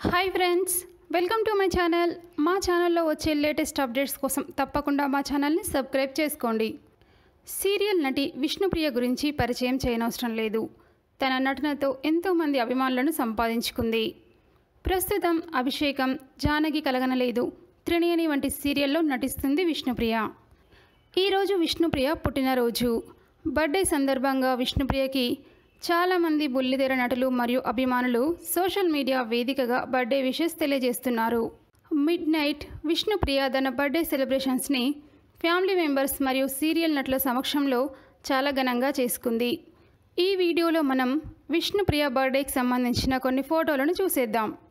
hi friends welcome to my channel మా ఛానల్లో వచ్చే లేటెస్ట్ అప్డేట్స్ కోసం తప్పకుండా మా ఛానల్ని సబ్స్క్రైబ్ చేసుకోండి సీరియల్ నటి విష్ణుప్రియ గురించి పరిచయం చేయనవసరం లేదు తన నటనతో ఎంతోమంది అభిమానులను సంపాదించుకుంది ప్రస్తుతం అభిషేకం జానకి కలగనలేదు త్రిణియని వంటి సీరియల్లో నటిస్తుంది విష్ణుప్రియ ఈరోజు విష్ణుప్రియ పుట్టినరోజు బర్త్డే సందర్భంగా విష్ణుప్రియకి చాలామంది బుల్లితెర నటులు మరియు అభిమానులు సోషల్ మీడియా వేదికగా బర్త్డే విషెస్ తెలియజేస్తున్నారు మిడ్ నైట్ విష్ణుప్రియ తన బర్త్డే సెలబ్రేషన్స్ని ఫ్యామిలీ మెంబర్స్ మరియు సీరియల్ నటుల సమక్షంలో చాలా ఘనంగా చేసుకుంది ఈ వీడియోలో మనం విష్ణుప్రియ బర్త్డేకి సంబంధించిన కొన్ని ఫోటోలను చూసేద్దాం